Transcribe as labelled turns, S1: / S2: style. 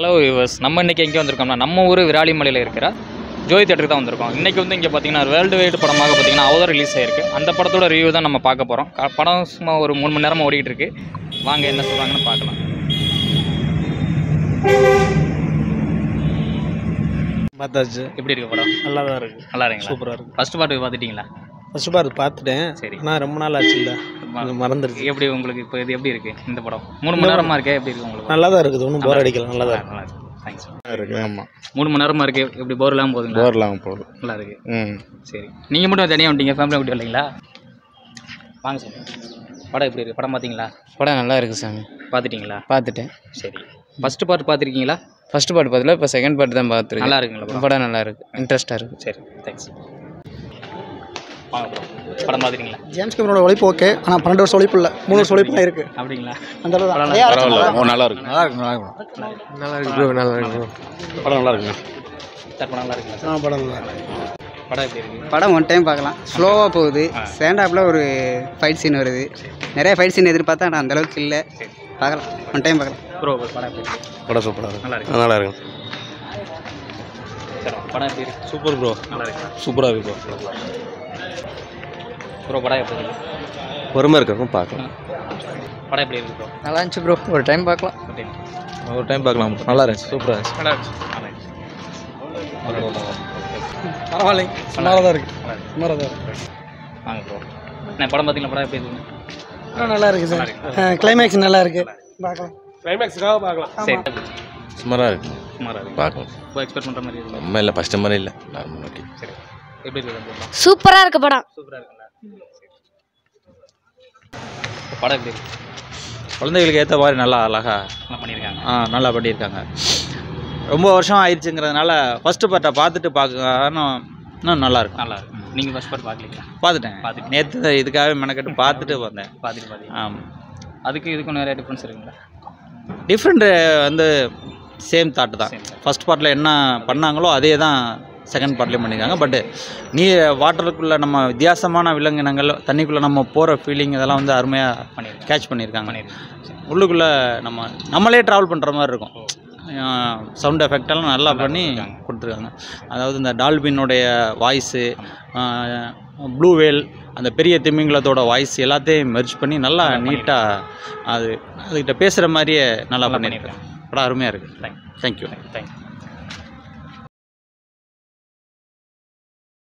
S1: Hello viewers நம்ம இன்றைக்கி எங்கே வந்திருக்கோம்னா நம்ம ஊர் விராலிமலையில் இருக்கிற ஜோதி தேட்டருக்கு தான் வந்திருக்கோம் இன்றைக்கி வந்து இங்கே பார்த்தீங்கன்னா வேர்ல்டு வைடு படமாக பார்த்தீங்கன்னா அவதார் ரிலீஸ் ஆயிருக்கு அந்த படத்தோட ரிவ்யூ தான் நம்ம பார்க்க போகிறோம் படம் சும்மா ஒரு மூணு மணி நேரமாக ஓடிட்டு இருக்கு வாங்க என்ன சொல்கிறாங்கன்னு பார்க்கலாம்
S2: பார்த்தாச்சு
S1: எப்படி இருக்கு படம்
S2: நல்லா தான் இருக்கு
S1: நல்லா இருக்குங்களா
S2: சூப்பராக இருக்கு
S1: ஃபர்ஸ்ட் பார்ட்டு பார்த்துட்டிங்களா
S2: ஃபர்ஸ்ட் பார்ட் பார்த்துட்டேன்
S1: சரி.
S2: ஆனால் ரொம்ப நாள் ஆச்சு இல்லை மறந்துருச்சு
S1: எப்படி உங்களுக்கு இப்போ இது எப்படி இருக்குது இந்த படம் மூணு மணி நேரமாக இருக்கே எப்படி இருக்கு உங்களுக்கு
S2: நல்லா தான் இருக்குது ஒன்றும் போர் அடிக்கல நல்லா தான் இருக்கு
S1: நல்லா இருக்கு தேங்க்ஸ்
S3: இருக்கு ஆமாம்
S1: மூணு மணி நேரமாக இருக்கு எப்படி போர் இல்லாமல் போகுதுங்களா
S3: போர்லாம் போகுது
S1: நல்லா இருக்கு
S3: ம்
S1: சரி நீங்கள் மட்டும் தனியாக வந்துட்டீங்க ஃபேமிலி விட்டு வரலைங்களா வாங்க சார் படம் எப்படி இருக்கு படம் பார்த்தீங்களா
S4: படம் நல்லா இருக்கு சாமி
S1: பார்த்துட்டீங்களா
S4: பார்த்துட்டேன்
S1: சரி ஃபர்ஸ்ட் பார்ட் பார்த்துருக்கீங்களா
S4: ஃபர்ஸ்ட் பார்ட் பார்த்துல இப்போ செகண்ட் பார்ட் தான் பார்த்துருக்கேன்
S1: நல்லா இருக்குங்களா படம்
S4: படம் நல்லா இருக்கு இன்ட்ரெஸ்டாக இருக்கு
S1: சரி தேங்க்ஸ் வாங்க bro. படம் பார்த்துட்டீங்களா
S5: ஜேம்ஸ் கேமரோட உழைப்பு ஓகே ஆனால் பன்னெண்டு வருஷம் உழைப்பு இல்லை மூணு வருஷம் உழைப்பு தான் இருக்கு
S1: அப்படிங்களா
S5: அந்த அளவு தான்
S3: பரவாயில்ல ஓ நல்லா இருக்கு
S2: நல்லா இருக்கு நல்லா இருக்கு நல்லா இருக்கு ப்ரோ நல்லா இருக்கு
S3: படம் நல்லா இருக்குங்க
S1: சார் படம் நல்லா இருக்குங்களா
S5: ஆ, படம் நல்லா இருக்கு.
S1: படம் எப்படி இருக்கு
S6: படம் ஒன் டைம் பார்க்கலாம் ஸ்லோவாக போகுது ஸ்டாண்டாப்பில் ஒரு ஃபைட் சீன் வருது நிறைய ஃபைட் சீன் எதிர்பார்த்தா ஆனால் அந்தளவுக்கு இல்லை பார்க்கலாம் ஒன் டைம் பார்க்கலாம்
S1: ப்ரோ படம் எப்படி இருக்கு
S3: படம் சூப்பராக இருக்கு
S1: நல்லா இருக்கு
S3: நல்லா இருக்கு
S1: சரி படம் எப்படி இருக்கு
S2: சூப்பர் ப்ரோ
S1: நல்லா இருக்கு
S2: சூப்பராக இருக்கு ப்ரோ
S1: ப்ரோ படம் எப்படி இருக்கு
S3: பொறுமை இருக்கும் பார்க்கலாம்
S1: படம் எப்படி இருக்கு ப்ரோ
S4: நல்லா இருந்துச்சு ப்ரோ ஒரு டைம் பார்க்கலாம்
S1: எப்படி
S2: ஒரு டைம் பார்க்கலாம் bro. நல்லா இருந்துச்சு சூப்பராக இருந்துச்சு
S1: நல்லா இருந்துச்சு நல்லா இருந்துச்சு
S5: பரவாயில்லை சுமாராக தான் இருக்கு
S1: நல்லா இருக்கு
S5: சுமாராக தான் இருக்கு
S1: வாங்க ப்ரோ நான் படம் பார்த்தீங்களா படம் எப்படி இருக்கு
S5: ஆ, நல்லா இருக்கு சார் கிளைமேக்ஸ் நல்லா இருக்கு பார்க்கலாம்
S1: சரி
S3: சுமாராக இருக்கு
S1: சுமாராக இருக்கு
S3: பார்க்கலாம்
S1: ரொம்ப எக்ஸ்பெக்ட் பண்ணுற மாதிரி இருக்கு
S3: நம்ம இல்லை ஃபஸ்ட்டு மாதிரி இல்லை நார்மல் ஓகே
S1: சரி எப்படி இருக்கு அந்த படம்
S7: சூப்பராக இருக்கு படம்
S1: சூப்பராக இருக்குங்களா சரி. படம் எப்படி இருக்கு
S8: குழந்தைகளுக்கு ஏற்ற மாதிரி நல்லா அழகா
S1: நல்லா பண்ணியிருக்காங்க
S8: ஆ நல்லா பண்ணியிருக்காங்க ரொம்ப வருஷம் ஆயிடுச்சுங்கிறதுனால ஃபஸ்ட்டு பார்ட்டை பார்த்துட்டு பார்க்க இன்னும் இன்னும் நல்லா இருக்கும்
S1: நல்லா இருக்கு நீங்கள் ஃபஸ்ட் பார்ட் பார்க்கலீங்களா
S8: பார்த்துட்டேன்
S1: பார்த்துட்டீங்க.
S8: நேற்று இதுக்காகவே மெனக்கெட்டு பார்த்துட்டு வந்தேன்
S1: பார்த்துட்டு பார்த்தீங்க
S8: ஆமாம்
S1: அதுக்கு இதுக்கும் நிறைய டிஃப்ரென்ஸ் இருக்குங்களா
S8: டிஃப்ரெண்ட்டு வந்து சேம் தாட்டு தான்
S1: Same thought.
S8: ஃபஸ்ட் பார்ட்டில் என்ன பண்ணாங்களோ அதே தான் செகண்ட் பார்ட்லேயும் பண்ணியிருக்காங்க பட்டு நீ வாட்டருக்குள்ளே நம்ம வித்தியாசமான விலங்கினங்கள் தண்ணிக்குள்ளே நம்ம போகிற ஃபீலிங் இதெல்லாம் வந்து அருமையாக
S1: பண்ணியிருக்காங்க
S8: கேட்ச் பண்ணியிருக்காங்க
S1: பண்ணியிருக்காங்க
S8: உள்ளுக்குள்ளே நம்ம நம்மளே ட்ராவல் பண்ணுற மாதிரி இருக்கும் சவுண்ட் எஃபெக்டெல்லாம் நல்லா பண்ணி கொடுத்துருக்காங்க அதாவது இந்த டால்பினுடைய வாய்ஸு ப்ளூ வேல் அந்த பெரிய திமிங்கலத்தோட வாய்ஸ் எல்லாத்தையும் மெர்ஜ் பண்ணி நல்லா நீட்டாக அது அதுக்கிட்ட பேசுகிற மாதிரியே நல்லா பண்ணியிருக்காங்க படம் அருமையாக இருக்குது
S1: தேங்க்
S8: தேங்க்யூ
S1: தேங்க்